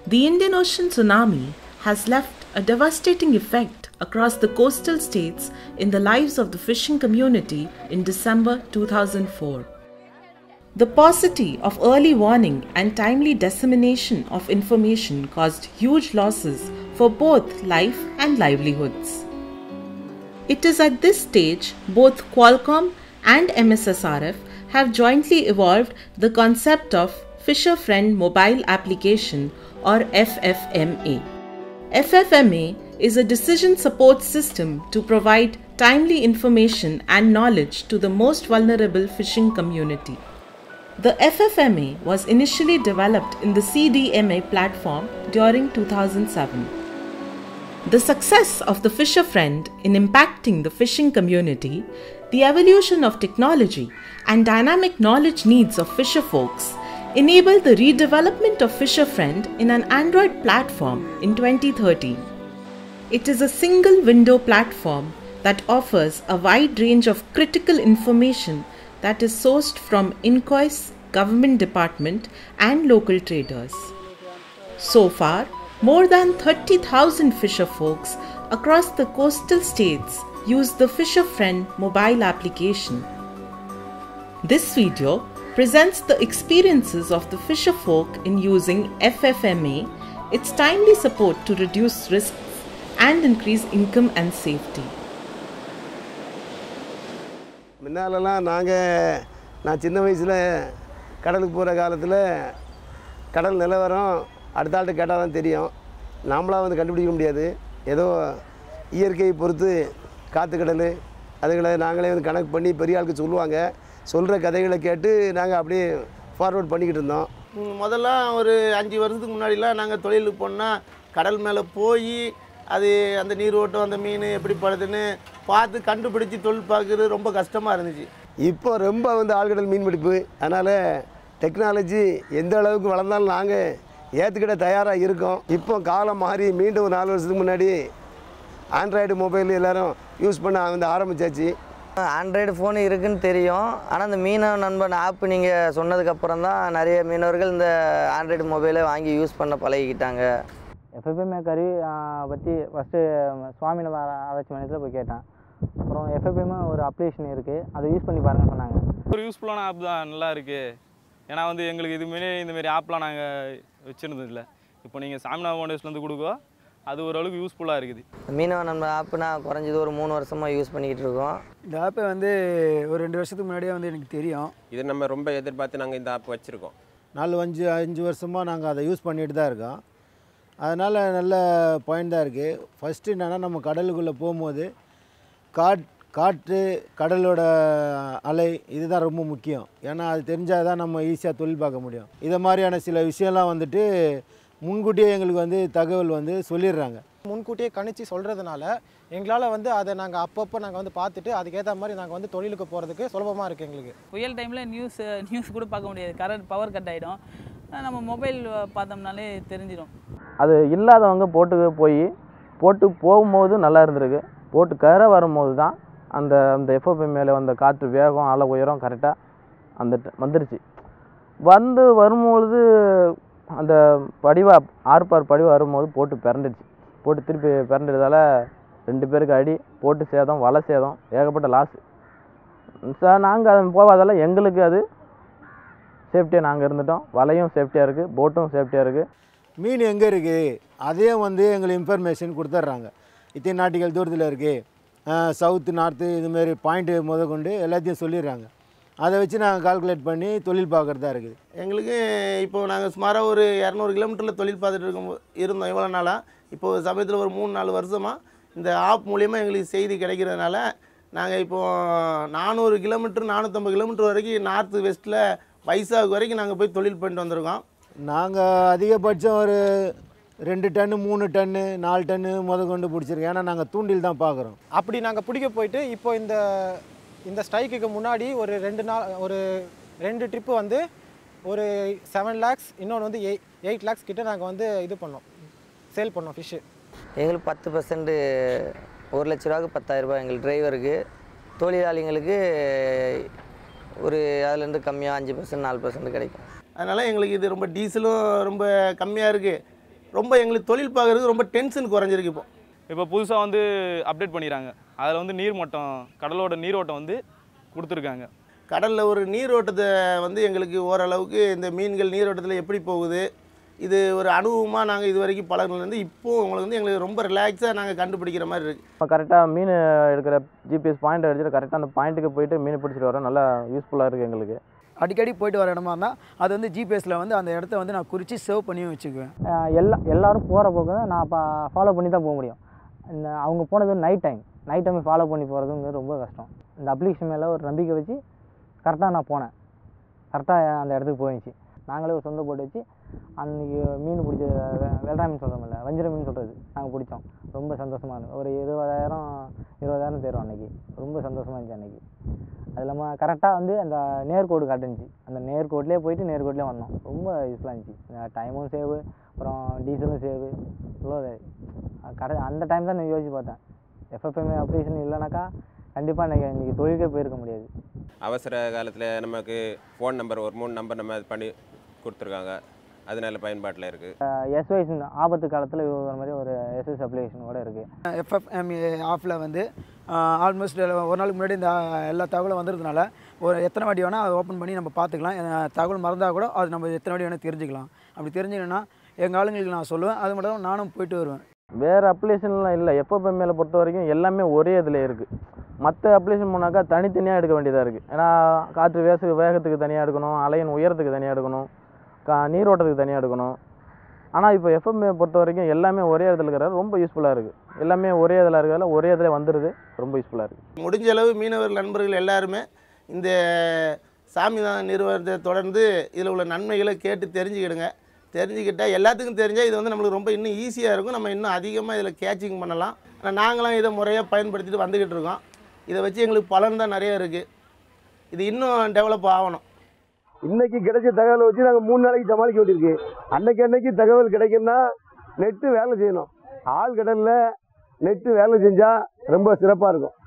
The Indian Ocean tsunami has left a devastating effect across the coastal states in the lives of the fishing community in December 2004. The paucity of early warning and timely dissemination of information caused huge losses for both life and livelihoods. It is at this stage both Qualcomm and MSSRF have jointly evolved the concept of Fisher Friend Mobile Application or FFMA. FFMA is a decision support system to provide timely information and knowledge to the most vulnerable fishing community. The FFMA was initially developed in the CDMA platform during 2007. The success of the Fisher Friend in impacting the fishing community, the evolution of technology, and dynamic knowledge needs of fisher folks enabled the redevelopment of Fisher Friend in an Android platform in 2013. It is a single window platform that offers a wide range of critical information that is sourced from inquests, government department, and local traders. So far, more than 30,000 fisher folks across the coastal states use the Fisher Friend mobile application. This video presents the experiences of the fisher folk in using FFMA, its timely support to reduce risks and increase income and safety. முன்னாலெல்லாம் நாங்கள் நான் சின்ன வயசில் கடலுக்கு போகிற காலத்தில் கடல் நிலவரம் அடுத்த ஆள்கிட்ட கேட்டால் தான் தெரியும் நாமளாக வந்து கண்டுபிடிக்க முடியாது ஏதோ இயற்கையை பொறுத்து காற்று கடல் அதுகளை நாங்களே வந்து கணக்கு பண்ணி பெரிய ஆளுக்கு சொல்லுவாங்க சொல்கிற கதைகளை கேட்டு நாங்கள் அப்படியே ஃபார்வர்ட் பண்ணிக்கிட்டு இருந்தோம் ம், முதல்ல ஒரு அஞ்சு வருஷத்துக்கு முன்னாடிலாம் நாங்கள் தொழிலுக்கு போனால் கடல் மேலே போய் அது அந்த நீரோட்டம் அந்த மீன் எப்படி படுதுன்னு பார்த்து கண்டுபிடிச்சி தொழில் பார்க்குறது ரொம்ப கஷ்டமாக இருந்துச்சு இப்போ ரொம்ப வந்து ஆழ்கடல் மீன்பிடிப்பு அதனால் டெக்னாலஜி எந்த அளவுக்கு வளர்ந்தாலும் நாங்கள் ஏற்றுக்கிட தயாராக இருக்கோம் இப்போ காலம் மாறி மீண்டும் ஒரு நாலு வருஷத்துக்கு முன்னாடி ஆண்ட்ராய்டு மொபைல் எல்லாரும் யூஸ் பண்ண வந்து ஆரம்பிச்சாச்சு ஆண்ட்ராய்டு ஃபோன் இருக்குன்னு தெரியும் ஆனால் இந்த மீனவ நண்பன் ஆப் நீங்கள் சொன்னதுக்கப்புறம் தான் நிறைய மீனவர்கள் இந்த ஆண்ட்ராய்டு மொபைலை வாங்கி யூஸ் பண்ண பழகிக்கிட்டாங்க எஃப்எஃப்எம்ஏ கருவி பற்றி ஃபஸ்ட்டு சுவாமிநாத ஆராய்ச்சி மையத்தில் போய் கேட்டேன் அப்புறம் எஃப்எஃப்எம் ஒரு அப்ளிகேஷன் இருக்குது அதை யூஸ் பண்ணி பாருங்கன்னு சொன்னாங்க ஒரு யூஸ்ஃபுல்லான ஆப் தான் நல்லா இருக்குது ஏன்னா வந்து எங்களுக்கு இதுமாரி இந்தமாரி ஆப்லாம் நாங்கள் வச்சுருந்ததில்ல இப்போ நீங்கள் சாமிநாத ஃபவுண்டேஷன்லேருந்து கொடுக்கோ அது ஓரளவுக்கு யூஸ்ஃபுல்லாக இருக்குது மீனவ நண்பன் ஆப் நான் குறைஞ்சது ஒரு மூணு வருஷமாக யூஸ் பண்ணிக்கிட்டு இருக்கோம் இந்த ஆப்பை வந்து ஒரு ரெண்டு வருஷத்துக்கு முன்னாடியே வந்து எனக்கு தெரியும் இது நம்ம ரொம்ப எதிர்பார்த்து நாங்கள் இந்த ஆப் வச்சுருக்கோம் நாலு அஞ்சு அஞ்சு வருஷமாக நாங்கள் அதை யூஸ் பண்ணிட்டு தான் இருக்கோம் அதனால் நல்ல பாயிண்ட் தான் இருக்குது ஃபஸ்ட்டு என்னென்னா நம்ம கடலுக்குள்ளே போகும்போது காட் காற்று கடலோட அலை இதுதான் ரொம்ப முக்கியம் ஏன்னா அது தெரிஞ்சால் தான் நம்ம ஈஸியாக தொழில் பார்க்க முடியும் இதை மாதிரியான சில விஷயம்லாம் வந்துட்டு முன்கூட்டியே எங்களுக்கு வந்து தகவல் வந்து சொல்லிடுறாங்க முன்கூட்டியே கணிச்சு சொல்கிறதுனால எங்களால் வந்து அதை நாங்கள் அப்பப்போ நாங்கள் வந்து பார்த்துட்டு அதுக்கேற்ற மாதிரி நாங்கள் வந்து தொழிலுக்கு போகிறதுக்கு சுலபமாக இருக்குது எங்களுக்கு புயல் டைமில் நியூஸ் நியூஸ் கூட பார்க்க முடியாது கரண்ட் பவர் கட் ஆகிடும் நம்ம மொபைல் பார்த்தோம்னாலே தெரிஞ்சிடும் அது இல்லாதவங்க போட்டுக்கு போய் போட்டு போகும்போது நல்லா இருந்திருக்கு போட்டு கரை வரும்போது தான் அந்த அந்த எஃப்எஃப்எம் மேலே வந்த காற்று வேகம் அலை உயரம் கரெக்டாக அந்த ட- வந்துருச்சு வந்து வரும்பொழுது அந்த படிவா ஆர்பார் படிவா வரும்போது போட்டு பிறண்டுடுச்சு போட்டு திருப்பி பிறண்டதால ரெண்டு பேருக்கு அடி போட்டு சேதம் வலை சேதம் ஏகப்பட்ட லாஸு சார் நாங்கள் அதை போகாதால எங்களுக்கு அது சேஃப்டியாக நாங்கள் இருந்துட்டோம் வலையும் சேஃப்டியாக இருக்குது போட்டும் சேஃப்டியாக இருக்குது மீன் எங்கே இருக்குது அதையும் வந்து எங்களுக்கு இன்ஃபர்மேஷன் கொடுத்துட்றாங்க இத்தனை நாட்டிகள் தூரத்தில் இருக்குது சவுத்து நார்த்து இதுமாரி பாயிண்ட்டு முத கொண்டு எல்லாத்தையும் சொல்லிடுறாங்க அதை வச்சு நாங்கள் கால்குலேட் பண்ணி தொழில் பார்க்குறதா இருக்குது எங்களுக்கு இப்போ நாங்கள் சுமாராக ஒரு இரநூறு கிலோமீட்டரில் தொழில் பார்த்துட்டு இருக்கும் இருந்தோம் இவ்வளோ நாளாக இப்போ சமயத்தில் ஒரு மூணு நாலு வருஷமாக இந்த ஆப் மூலியமாக எங்களுக்கு செய்தி கிடைக்கிறதுனால நாங்கள் இப்போது நானூறு கிலோமீட்டர் நானூற்றம்பது கிலோமீட்டர் வரைக்கும் நார்த்து வெஸ்ட்டில் வைசாக் வரைக்கும் நாங்கள் போய் தொழில் பண்ணிட்டு வந்திருக்கோம் நாங்கள் அதிகபட்சம் ஒரு ரெண்டு டன்னு மூணு டன்னு நாலு டன்னு முத கொண்டு பிடிச்சிருக்கோம் ஏன்னா நாங்கள் தூண்டில் தான் பார்க்குறோம் அப்படி நாங்கள் பிடிக்க போயிட்டு இப்போ இந்த இந்த ஸ்ட்ரைக்குக்கு முன்னாடி ஒரு ரெண்டு நாள் ஒரு ரெண்டு ட்ரிப்பு வந்து ஒரு செவன் லேக்ஸ் இன்னொன்று வந்து எயிட் எயிட் லேக்ஸ் கிட்ட நாங்கள் வந்து இது பண்ணோம் சேல் பண்ணோம் ஃபிஷ்ஷு எங்களுக்கு பத்து பர்சன்ட் ஒரு லட்ச ரூபாய்க்கு பத்தாயிரம் ரூபாய் எங்களுக்கு டிரைவருக்கு தொழிலாளிங்களுக்கு ஒரு அதுலேருந்து கம்மியாக அஞ்சு பர்சன்ட் நாலு பர்சன்ட் கிடைக்கும் அதனால் எங்களுக்கு இது ரொம்ப டீசலும் ரொம்ப கம்மியாக இருக்குது ரொம்ப எங்களுக்கு தொழில் பார்க்குறதுக்கு ரொம்ப டென்ஷன் குறைஞ்சிருக்கு இப்போ இப்போ புதுசாக வந்து அப்டேட் பண்ணிடுறாங்க அதில் வந்து நீர் மட்டம் கடலோட நீரோட்டம் வந்து கொடுத்துருக்காங்க கடலில் ஒரு நீரோட்டத்தை வந்து எங்களுக்கு ஓரளவுக்கு இந்த மீன்கள் நீரோட்டத்தில் எப்படி போகுது இது ஒரு அனுபவமாக நாங்கள் இது வரைக்கும் பழகினது இப்போ உங்களுக்கு வந்து எங்களுக்கு ரொம்ப ரிலாக்ஸாக நாங்கள் கண்டுபிடிக்கிற மாதிரி இருக்குது இப்போ கரெக்டாக மீன் எடுக்கிற ஜிபிஎஸ் பாயிண்ட் அடிச்சுட்டு கரெக்டாக அந்த பாயிண்ட்டுக்கு போயிட்டு மீன் பிடிச்சிட்டு வரோம் நல்லா யூஸ்ஃபுல்லாக இருக்குது எங்களுக்கு அடிக்கடி போயிட்டு வர இடமா இருந்தால் அது வந்து ஜிபிஎஸ்சில் வந்து அந்த இடத்த வந்து நான் குறித்து சேவ் பண்ணியும் வச்சுக்குவேன் அஹ் எல்லா எல்லாரும் போகிற போக்கு தான் நான் இப்போ ஃபாலோ பண்ணி தான் போக முடியும் இந்த அவங்க போனது night time night time follow பண்ணி போகிறதுங்கிறது ரொம்ப கஷ்டம் இந்த அப்ளிகேஷன் மேலே ஒரு நம்பிக்கை வச்சு கரெக்டாக நான் போனேன் கரெக்டாக அந்த இடத்துக்கு போயிடுச்சு நாங்களே ஒரு சொந்த போட்டு வச்சு அன்றைக்கி மீன் பிடிச்ச வெ- வெள்ளரா மீன் சொல்கிறோம்ல வஞ்சிர மீன் சொல்கிறது நாங்கள் பிடிச்சோம் ரொம்ப சந்தோஷமாக இருந்தது ஒரு இருபதாயிரம் இருபதாயிரம் தேரும் அன்றைக்கி ரொம்ப சந்தோஷமாக இருந்துச்சு அன்றைக்கி அது இல்லாமல் கரெக்டாக வந்து அந்த நேர்கோடு காட்டுனுச்சு அந்த நேர்கோட்லேயே போயிட்டு நேர்கோட்லேயே வந்தோம் ரொம்ப யூஸ்ஃபுல்லாக இருந்துச்சு டைமும் சேவு அப்புறம் டீசலும் சேவு இவ்வளோ கடை அந்த டைம் தான் நான் யோசிச்சு பார்த்தேன் எஃப்எஃப்எம்ஏ அப்ளிகேஷன் இல்லைனாக்கா கண்டிப்பாக இன்றைக்கி இன்றைக்கி தொழிலுக்கே போயிருக்க முடியாது அவசர காலத்தில் நமக்கு ஃபோன் நம்பர் ஒரு மூணு நம்பர் நம்ம இது பண்ணி கொடுத்துருக்காங்க அது நல்ல பயன்பாட்டில் இருக்குது எஸ்ஒய்ஸ் ஆபத்து காலத்தில் ஒரு மாதிரி ஒரு எஸ்எஸ் அப்ளிகேஷன் கூட இருக்குது எஃப்எஃப்எம்ஏ ஆஃபில் வந்து ஆல்மோஸ்ட் ஒரு நாளுக்கு முன்னாடி இந்த எல்லா தகவலும் வந்ததுனால ஒரு எத்தனை வாட்டி வேணால் அதை ஓப்பன் பண்ணி நம்ம பார்த்துக்கலாம் அஹ் தகவல் மறந்தால் கூட அது நம்ம எத்தனை வாட்டி வேணால் தெரிஞ்சுக்கலாம் அப்படி தெரிஞ்சுக்கணுன்னா எங்கள் ஆளுங்களுக்கு நான் சொல்லுவேன் அது மட்டும் இல்லாம நானும் போயிட்டு வருவேன் வேறு அப்ளிகேஷன்லாம் இல்லை எஃப்எஃப்எம் மேலே பொறுத்த வரைக்கும் எல்லாமே ஒரே இதில் இருக்குது மற்ற அப்ளிகேஷன் போனாக்கா தனித்தனியாக எடுக்க வேண்டியதாக இருக்குது ஏன்னா காற்று வேச வேகத்துக்கு தனியாக எடுக்கணும் அலையின் உயரத்துக்கு தனியாக எடுக்கணும் கா நீரோட்டத்துக்கு தனியாக எடுக்கணும் ஆனால் இப்போ எஃப்எம்ஏ பொறுத்த வரைக்கும் எல்லாமே ஒரே இடத்துல இருக்கிறது ரொம்ப யூஸ்ஃபுல்லாக இருக்குது எல்லாமே ஒரே இதில் இருக்கிறதால ஒரே இதில் வந்துடுது ரொம்ப யூஸ்ஃபுல்லாக இருக்குது முடிஞ்ச அளவு மீனவர் நண்பர்கள் எல்லாருமே இந்த சாமிதான் நிறுவனத்தை தொடர்ந்து இதில் உள்ள நன்மைகளை கேட்டு தெரிஞ்சுக்கிடுங்க தெரிஞ்சுக்கிட்டால் எல்லாத்துக்கும் தெரிஞ்சால் இது வந்து நம்மளுக்கு ரொம்ப இன்னும் ஈஸியாக இருக்கும் நம்ம இன்னும் அதிகமாக இதில் கேட்சிங் பண்ணலாம் ஆனால் நாங்களாம் இதை முறையாக பயன்படுத்திட்டு வந்துக்கிட்டு இருக்கோம் இதை வச்சு எங்களுக்கு பலன் தான் நிறைய இருக்குது இது இன்னும் டெவலப் ஆகணும் இன்னைக்கு கிடைச்ச தகவலை வச்சு நாங்கள் மூணு நாளைக்கு சமாளிக்க வேண்டியிருக்கு அன்னைக்கு அன்னைக்கு தகவல் கிடைக்கும்னா நெட்டு வேலை செய்யணும் ஆள் கடலில் நெட்டு வேலை செஞ்சால் ரொம்ப சிறப்பாக இருக்கும்